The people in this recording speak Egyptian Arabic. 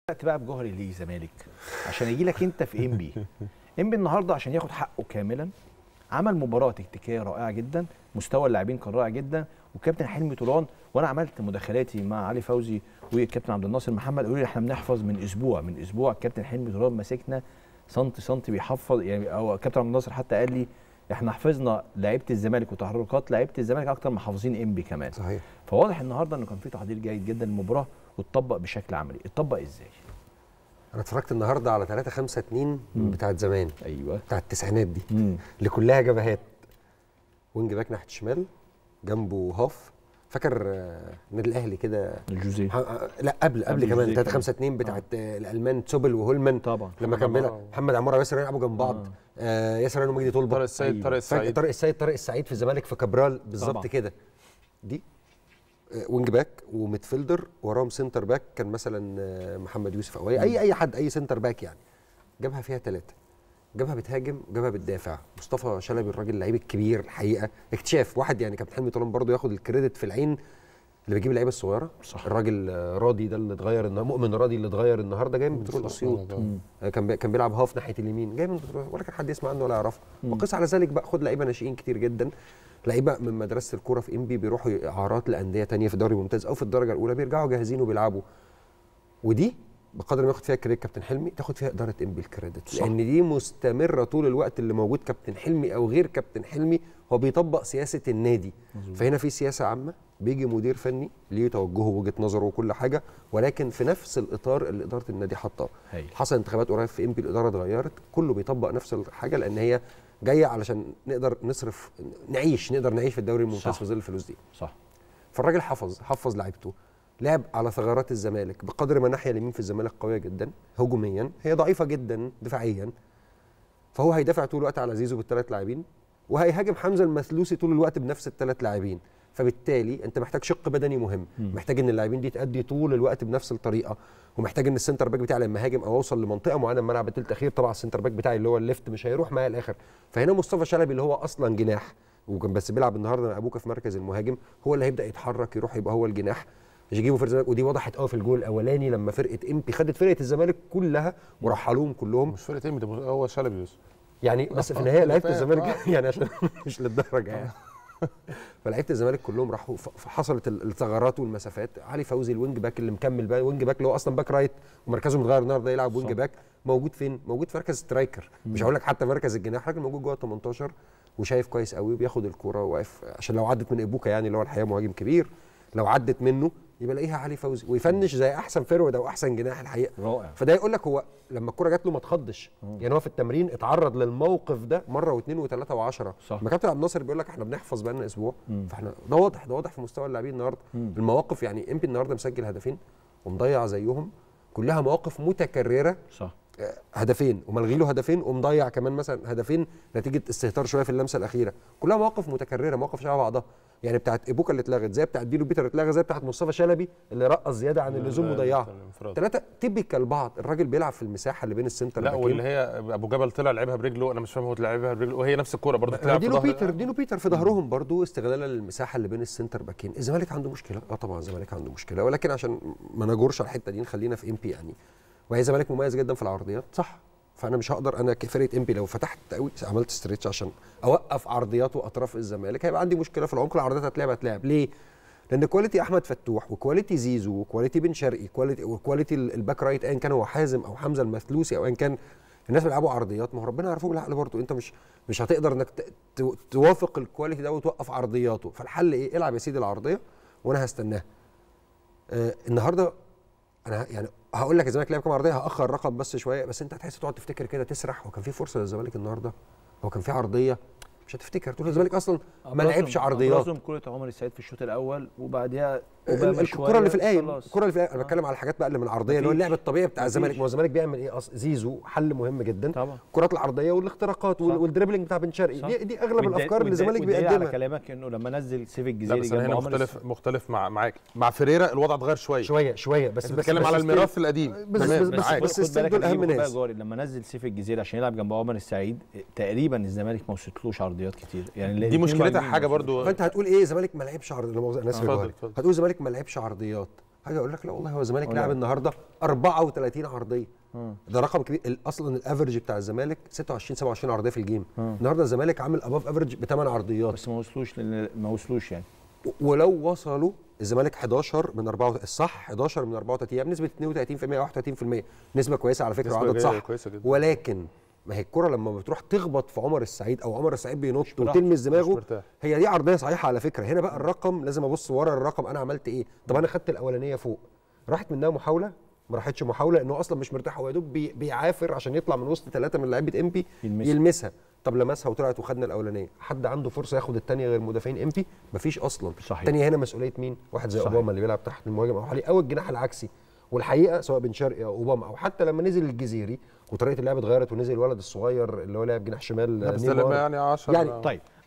دلوقتي بقى بجوهري ليه زمالك عشان يجي لك انت في ام بي ام بي النهارده عشان ياخد حقه كاملا عمل مباراه تكتيكيه رائعه جدا مستوى اللاعبين كان رائع جدا وكابتن حلمي طولان وانا عملت مداخلاتي مع علي فوزي والكابتن عبد الناصر محمد قالوا لي احنا بنحفظ من اسبوع من اسبوع الكابتن حلمي طولان ماسكنا سنتي سنتي بيحفظ يعني او كابتن عبد الناصر حتى قال لي احنا حفظنا لعيبه الزمالك وتحركات لعيبه الزمالك اكتر ما حافظين ام بي كمان صحيح فواضح النهارده انه كان في تحضير جيد جدا للمباراه واتطبق بشكل عملي اتطبق ازاي انا اتفرجت النهارده على 3 5 2 بتاعت زمان ايوه بتاعت التسعينات دي مم. اللي كلها جبهات وينج باك ناحيه الشمال جنبه هاف فاكر آه، النادي الاهلي كده الجوزيه ح- لا قبل قبل قبل كمان جوزيه 3 5 2 بتاعت آه. الالمان تسوبل وهولمان طبعا لما كان محمد بيلعب عمارة. محمد عماره وياسر يلعبوا جنب بعض آه. آه ياسر ريان ومجدي طلبه طارق السيد أيوة. طارق فاكر السعيد طارق السيد طارق السعيد في الزمالك في كابرال بالظبط طبعا. كده دي آه، وينج باك وميدفيلدر وراهم سنتر باك كان مثلا آه، محمد يوسف او اي اي اي حد اي سنتر باك يعني جابها فيها ثلاثه جابها بتهاجم جابها بتدافع مصطفى شلبي الراجل اللعيب الكبير الحقيقه اكتشاف واحد يعني كابتن حلمي طولان برضه ياخد الكريدت في العين اللي بيجيب اللعيبه الصغيره صح. الراجل آه، راضي ده اللي اتغير النهارده مؤمن راضي اللي اتغير النهارده جاي من بترول اسيوط آه، كان بي- كان بيلعب هاف ناحيه اليمين جاي من بترول ولا كان حد يسمع عنه ولا يعرفه وقيس على ذلك بقى خد لعيبه ناشئين كتير جدا لعيبه من مدرسه الكوره في انبي بيروحوا اعارات لانديه تانية في الدوري الممتاز او في الدرجه الاولى بيرجعوا جاهزين وبيلعبوا ودي بقدر ما ياخد فيها كريدت كابتن حلمي تاخد فيها اداره انبي الكريدت صح. لان دي مستمره طول الوقت اللي موجود كابتن حلمي او غير كابتن حلمي هو بيطبق سياسه النادي فهنا في سياسه عامه بيجي مدير فني ليه توجهه وجهه نظره وكل حاجه ولكن في نفس الاطار اللي اداره النادي حاطاه هايل. حصل انتخابات قريب في امبي الاداره اتغيرت كله بيطبق نفس الحاجه لان هي جايه علشان نقدر نصرف نعيش نقدر نعيش في الدوري الممتاز صح. في ظل الفلوس دي صح فالراجل حفظ حفظ لعيبته لعب على ثغرات الزمالك بقدر ما الناحيه اليمين في الزمالك قويه جدا هجوميا هي ضعيفه جدا دفاعيا فهو هيدافع طول الوقت على زيزو بالثلاث لاعبين وهيهاجم حمزه المثلوسي طول الوقت بنفس الثلاث لاعبين فبالتالي انت محتاج شق بدني مهم محتاج ان اللاعبين دي تأدي طول الوقت بنفس الطريقه ومحتاج ان السنتر باك بتاعي لما هاجم او اوصل لمنطقه معينه من الملعب الثلث الاخير طبعا السنتر باك بتاعي اللي هو الليفت مش هيروح معايا الاخر فهنا مصطفى شلبي اللي هو اصلا جناح وكان بس بيلعب النهارده مع ابوكا في مركز المهاجم هو اللي هيبدا يتحرك يروح يبقى هو الجناح مش يجيبوا في الزمالك ودي وضحت قوي في الجول الاولاني لما فرقه امبي خدت فرقه الزمالك كلها ورحلوهم كلهم مش فرقه ايه ده هو شلبي بس يعني بس في النهايه لعيبه فاهم، الزمالك يعني عشان مش للدرجه يعني فلعيبه الزمالك كلهم راحوا ف- فحصلت ال- الثغرات والمسافات علي فوزي الوينج باك اللي مكمل بقى وينج باك اللي هو اصلا باك رايت ومركزه متغير النهارده يلعب وينج صح. باك موجود فين؟ موجود في مركز سترايكر مش هقول لك حتى مركز الجناح راجل موجود جوه ال 18 وشايف كويس قوي وبياخد الكوره واقف عشان لو عدت من ابوكا يعني اللي هو الحقيقه مهاجم كبير لو عدت منه يبقى لاقيها علي فوزي ويفنش زي احسن فيرود او احسن جناح الحقيقه رائع فده يقول لك هو لما الكوره جات له ما اتخضش يعني هو في التمرين اتعرض للموقف ده مره واثنين وثلاثه وعشرة صح. ما كابتن عبد الناصر بيقول لك احنا بنحفظ بقالنا اسبوع فاحنا ده واضح ده واضح في مستوى اللاعبين النهارده المواقف يعني امبي النهارده مسجل هدفين ومضيع زيهم كلها مواقف متكرره صح آه، هدفين وملغي له هدفين ومضيع كمان مثلا هدفين نتيجه استهتار شويه في اللمسه الاخيره كلها مواقف متكرره مواقف شبه بعضها يعني بتاعت ايبوكا اللي اتلغت زي بتاعت ديلو بيتر اتلغى زي بتاعت مصطفى شلبي اللي رقص زياده عن اللزوم وضيعها الانفراد. ثلاثه تيبيكال بعض الراجل بيلعب في المساحه اللي بين السنتر لا باكين. واللي هي ابو جبل طلع لعبها برجله انا مش فاهم هو لعبها برجله وهي نفس الكوره برضه تلعب في دينو ظهر- بيتر دينو بيتر في ظهرهم برضو استغلالا للمساحه اللي بين السنتر باكين الزمالك عنده مشكله اه طبعا الزمالك عنده مشكله ولكن عشان ما نجورش على الحته دي نخلينا في ام بي يعني وهي الزمالك مميز جدا في العرضيات صح فانا مش هقدر انا كفرقه ام بي لو فتحت قوي عملت ستريتش عشان اوقف عرضيات واطراف الزمالك هيبقى عندي مشكله في العمق العرضيات هتلعب هتلعب ليه؟ لان كواليتي احمد فتوح وكواليتي زيزو وكواليتي بن شرقي كواليتي وكواليتي الباك رايت ايا كان هو حازم او حمزه المثلوسي او ايا كان الناس بيلعبوا عرضيات ما هو ربنا يعرفه بالعقل برضه انت مش مش هتقدر انك ت- ت- توافق الكواليتي ده وتوقف عرضياته فالحل ايه؟ العب يا سيدي العرضيه وانا هستناها. آه النهارده انا يعني هقول لك الزمالك لعب كام عرضيه هاخر الرقم بس شويه بس انت هتحس تقعد تفتكر كده تسرح هو كان في فرصه للزمالك النهارده هو كان في عرضيه مش هتفتكر تقول الزمالك اصلا ما لعبش عرضيات ابرزهم كره عمر السعيد في الشوط الاول وبعديها ال- أوباما الكره اللي في شوية، القايم خلاص. الكره اللي في القايم انا آه. بتكلم على الحاجات بقى اللي من العرضيه اللي هو مفيش. اللعب الطبيعي بتاع مفيش. الزمالك ما هو الزمالك بيعمل ايه اصلا زيزو حل مهم جدا طبعا الكرات العرضيه والاختراقات وال- صح. والدريبلينج بتاع بن شرقي صح. دي, دي اغلب والد- الافكار اللي والد- الزمالك والدليل على بيقدمها كلامك انه لما نزل سيف لا الجزيري بس انا جنب هنا عمر مختلف مختلف مع معاك مع فيريرا الوضع اتغير شويه شويه شويه بس بس بس بتتكلم بس على still- الميراث القديم بس- تمام، بس- بس- معاك. بس خد السيف بالك دول أنا أهم بجيبه بقى ناس. جاري لما نزل سيف الجزيري عشان يلعب جنب عمر السعيد تقريبا الزمالك ما وصلتلوش عرضيات كتير يعني دي الاتنين مشكلتها مهاجمين حاجه ما برضو فانت هتقول ايه الزمالك ما لعبش عرض لا مؤاخذة، انا اسف يا اتفضل، جوهري. اتفضل. هتقول الزمالك ما لعبش عرضيات حاجه اقول لك لا والله هو الزمالك ولا. لعب النهارده 34 عرضيه مم. ده رقم كبير ال- اصلا الافرج بتاع الزمالك 26 27 عرضيه في الجيم مم. النهارده الزمالك عامل اباف افرج بثمان عرضيات بس ما وصلوش لان ما وصلوش يعني و- ولو وصلوا الزمالك 11 من 4 الصح 11 من 34 يعني بنسبه 32% او 31% نسبه كويسه على فكره نسبة وعدد جيدة صح كويسة جدا. ولكن ما هي الكره لما بتروح تخبط في عمر السعيد او عمر السعيد بينط براحته، وتلمس مش دماغه مرتاح. هي دي عرضيه صحيحه على فكره هنا بقى الرقم لازم ابص ورا الرقم انا عملت ايه طب انا خدت الاولانيه فوق راحت منها محاوله ما راحتش محاوله لانه اصلا مش مرتاح هو يا دوب بي- بيعافر عشان يطلع من وسط ثلاثه من لعيبه امبي يلمسها. يلمسها طب لمسها وطلعت وخدنا الاولانيه حد عنده فرصه ياخد الثانيه غير مدافعين امبي مفيش اصلا صحيح. الثانيه هنا مسؤوليه مين واحد زي صحيح. اوباما اللي بيلعب تحت المهاجم او حالي او الجناح العكسي والحقيقه سواء بن شرقي او اوباما او حتى لما نزل الجزيري وطريقه اللعب اتغيرت ونزل الولد الصغير اللي هو لاعب جناح شمال لا بس ده نيمار. لما يعني 10 يعني طيب